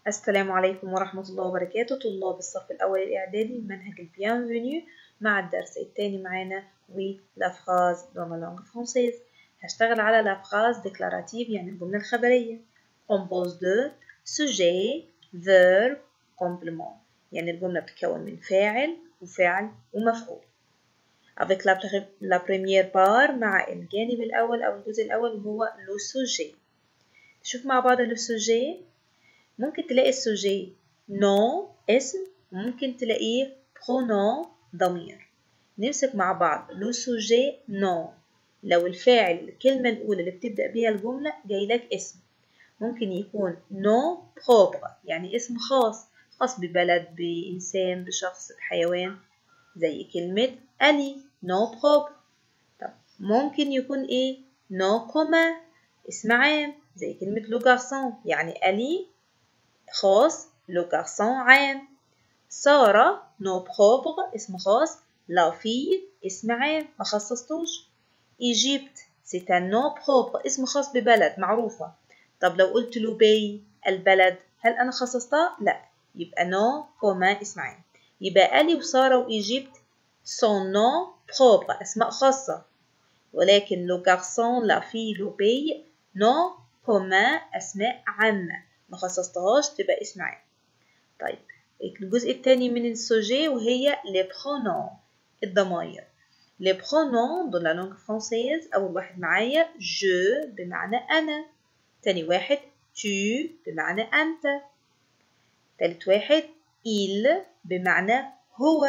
السلام عليكم ورحمة الله وبركاته طلاب الصف الأول الإعدادي من منهج البيانفينيو مع الدرس الثاني معانا و لا فراز dans la langue française هشتغل على لا فراز déclarative يعني الجملة الخبرية compose de sujet verbe complément يعني الجملة بتتكون من فاعل وفعل ومفعول avec la, la première part مع الجانب الأول أو الجزء الأول وهو لو sujet نشوف مع بعض لو sujet ممكن تلاقي السوجي نو اسم وممكن تلاقيه برونون ضمير نمسك مع بعض لو سوجي نو لو الفاعل الكلمة الأولى اللي بتبدأ بيها الجملة جاي لك اسم ممكن يكون نو بروبر يعني اسم خاص خاص ببلد بإنسان بشخص بحيوان زي كلمة ألي نو بروبر طب ممكن يكون إيه نو كوما اسم عام زي كلمة لو جارسون يعني ألي خاص لو garçon عام سارة نو بروبر اسم خاص لا في اسم عام ما خصصتوش ايجيبت سي ان نو بروبر اسم خاص ببلد معروفة طب لو قلت له بي البلد هل انا خصصتها لا يبقى نو كوما اسم عام يبقى الي وسارة وايجيبت سون نو بروبر اسماء خاصة ولكن لو garçon لا في لو بي نو كوما اسماء عامة ما خصصتهاش تبقى اسم عام طيب الجزء الثاني من السوجي وهي لي برونون الضماير لي برونون دون لا لونغ فرانسيز اول واحد معايا جو بمعنى انا تاني واحد تو بمعنى انت تالت واحد il بمعنى هو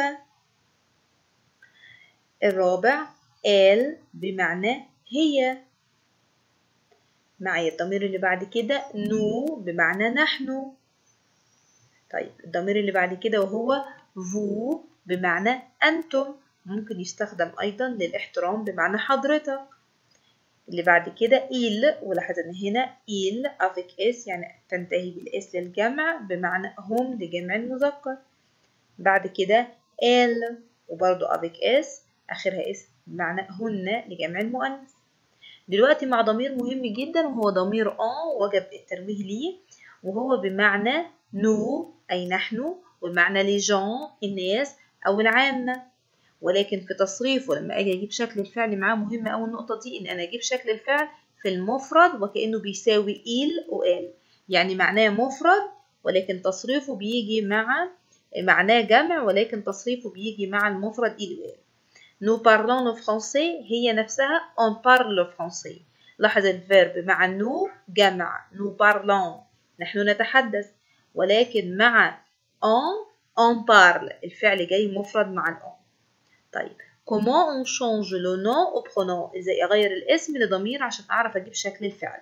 الرابع elle بمعنى هي معايا الضمير اللي بعد كده نو بمعنى نحن طيب الضمير اللي بعد كده وهو فو بمعنى أنتم ممكن يستخدم أيضا للاحترام بمعنى حضرتك اللي بعد كده إل ولاحظ إن هنا إل avec اس يعني تنتهي بالإس للجمع بمعنى هم لجمع المذكر بعد كده ال وبرضه avec اس آخرها اس بمعنى هن لجمع المؤنث دلوقتي مع ضمير مهم جدا وهو ضمير ان وجب التنويه ليه وهو بمعنى نو أي نحن وبمعنى لي جون الناس أو العامة ولكن في تصريفه لما أجي أجيب شكل الفعل معاه مهم أوي النقطة دي إن أنا أجيب شكل الفعل في المفرد وكأنه بيساوي إيل وآل يعني معناه مفرد ولكن تصريفه بيجي مع معناه جمع ولكن تصريفه بيجي مع المفرد إيل وآل nous parlons le français هي نفسها on parle le français لاحظ الفيرب مع nous جمع nous parlons نحن نتحدث ولكن مع on on parle الفعل جاي مفرد مع ال on طيب comment on change le nom au pronom ازاي اغير الاسم لضمير عشان اعرف اجيب شكل الفعل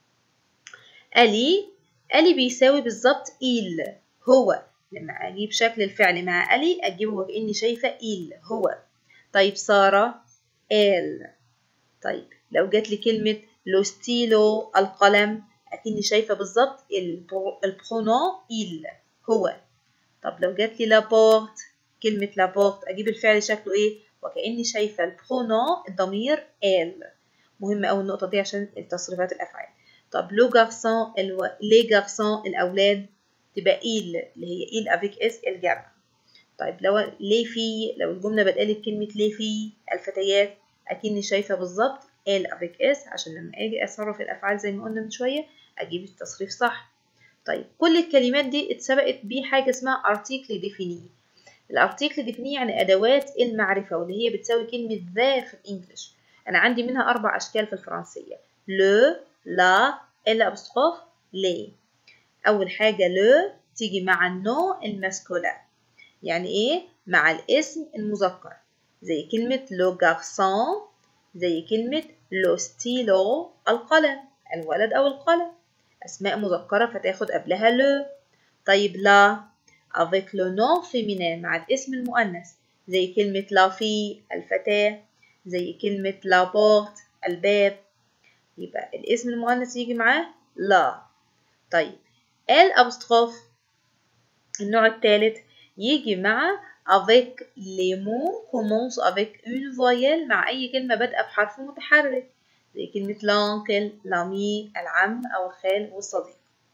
ألي ألي بيساوي بالظبط il هو لما اجيب شكل الفعل مع ألي اجيبه وكأني شايفة il هو طيب سارة ال طيب لو جات لي كلمة لو ستيلو القلم أكني شايفة بالظبط البرونون إل هو طب لو جات لي لابورت كلمة لابورت أجيب الفعل شكله إيه وكأني شايفة البرونون الضمير ال مهمة أوي النقطة دي عشان تصريفات الأفعال طب لو جارسون الو... لي جارسون الأولاد تبقى إيل اللي هي إيل أفيك إس الجمع طيب لو ليه في لو الجملة بتقال بكلمة ليه في الفتيات أكني شايفة بالظبط ال افيك اس عشان لما أجي أصرف الأفعال زي ما قلنا من شوية أجيب التصريف صح طيب كل الكلمات دي اتسبقت بحاجة اسمها ارتيكل ديفيني الارتيكل ديفيني يعني أدوات المعرفة واللي هي بتساوي كلمة ذا في الإنجليش أنا عندي منها أربع أشكال في الفرنسية لو لا ال أبستروف لي أول حاجة لو تيجي مع النو الماسكولين يعني ايه مع الاسم المذكر زي كلمة لو جارسون زي كلمة لو ستيلو القلم الولد أو القلم أسماء مذكرة فتاخد قبلها لو طيب لا avec le nom féminin مع الاسم المؤنث زي كلمة لا في الفتاة زي كلمة لا بورت الباب يبقى الاسم المؤنث يجي معاه لا طيب ال أبستروف النوع الثالث يجي مع avec les mots commence avec une voyelle مع أي كلمة بادئة بحرف متحرك زي كلمة l'oncle, l'ami, العم أو الخال والصديق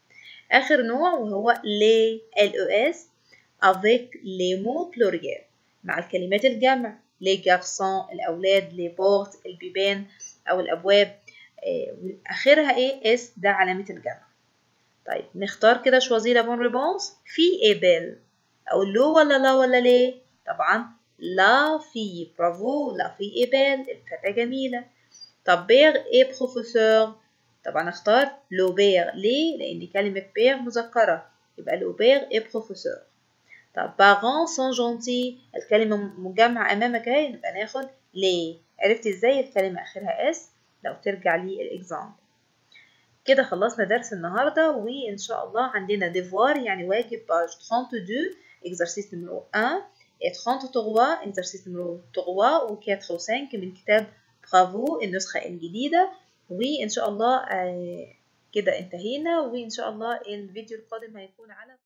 آخر نوع وهو les LES avec les mots pluriels مع الكلمات الجمع les garçons الأولاد les portes البيبان أو الأبواب آخرها إيه اس ده علامة الجمع طيب نختار كده شوازي لابون ريبونس في ايه بيل أقول له ولا لا ولا ليه طبعا لا في برافو لا في ايه بيل الفتاة جميلة طب بير ايه بروفيسور طبعا اختار لو بير ليه لان كلمة بير مذكرة يبقى لو بير ايه بروفيسور طب بارون سون جونتي الكلمة مجمع امامك اهي يبقى ناخد ليه عرفت ازاي الكلمة اخرها اس لو ترجع لي الاكزامبل كده خلصنا درس النهاردة وإن شاء الله عندنا ديفوار يعني واجب باج 32 exercice numéro 1 et 33 exercice numéro 3 و 4 و 5 من كتاب برافو النسخة الجديدة وإن شاء الله كده انتهينا وإن شاء الله الفيديو القادم هيكون على